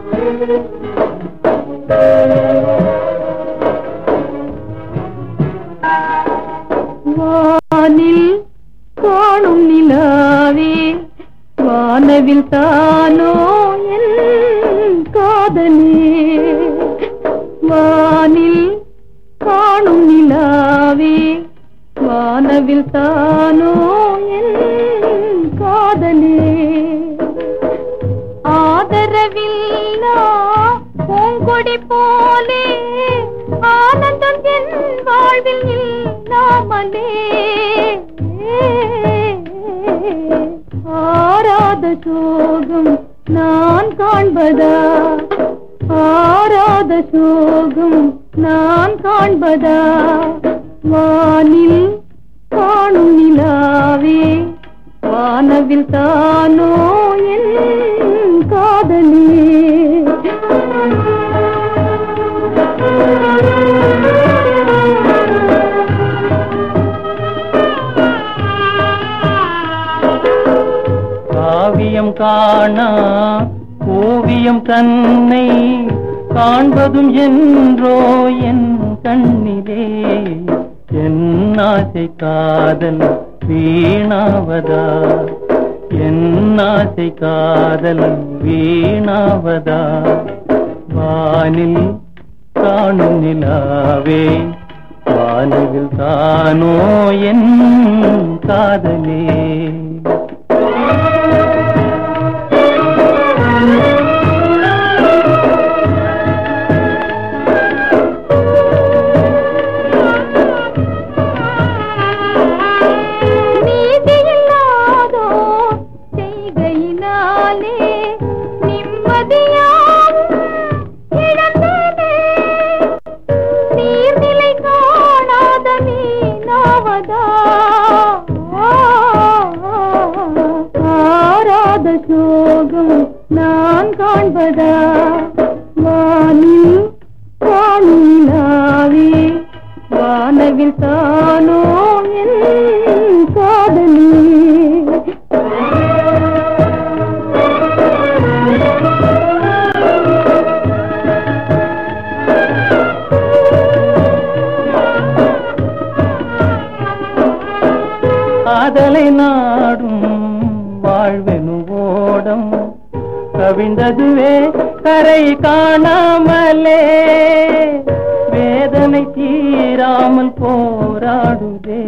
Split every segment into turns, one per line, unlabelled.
வானில் காணும் நிலாவே வானவில் தானோ என் காதலே வானில் காணும் நிலாவே வானவில் தானோ என் காதலே ஆதரவில்லா பூங்கொடி போலே ஆனந்தம் என் வாழ்வில் இல்லாமலே ஆராத சோகம் நான் காண்பதா ஆராத சோகம் நான் காண்பதா வானில் காணும் நிலாவே வானவில் தானோ என் காதலே
காவியம் காணா ஓவியம் தன்னை காண்பதும் என்றோ என் கண்ணிலே என் ஆசை காதல் வீணாவதா என் ஆசை காதல் வீணாவதா வானில் காணும் நிலாவே வானவில் தானோ என் காதலே
நீதியில்லாதோ செய்கையினாலே நிம்மதியாவும் இழந்தேனே. நீர்நிலை காணாத மீனாவதா ஆராத சோகம் நான் காண்பதா வானில் காணும் நிலாவே வானவில் தானோ என் காதலே
காதலை நாடும் வாழ்வெனு ஓடம் கவிழ்ந்ததுவே கரை காணாமலே வேதனை தீராமல் போராடுதே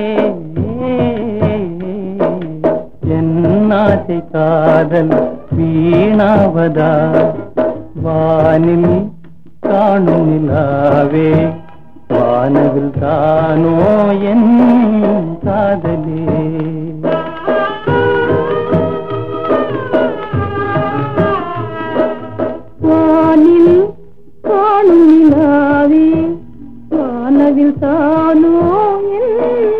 என் ஆசை காதல் வீணாவதா வானில் காணும் நிலாவே வானவில் தானோ என் காதலே
வானில் காணும் நிலாவே வானவில் தானோ என்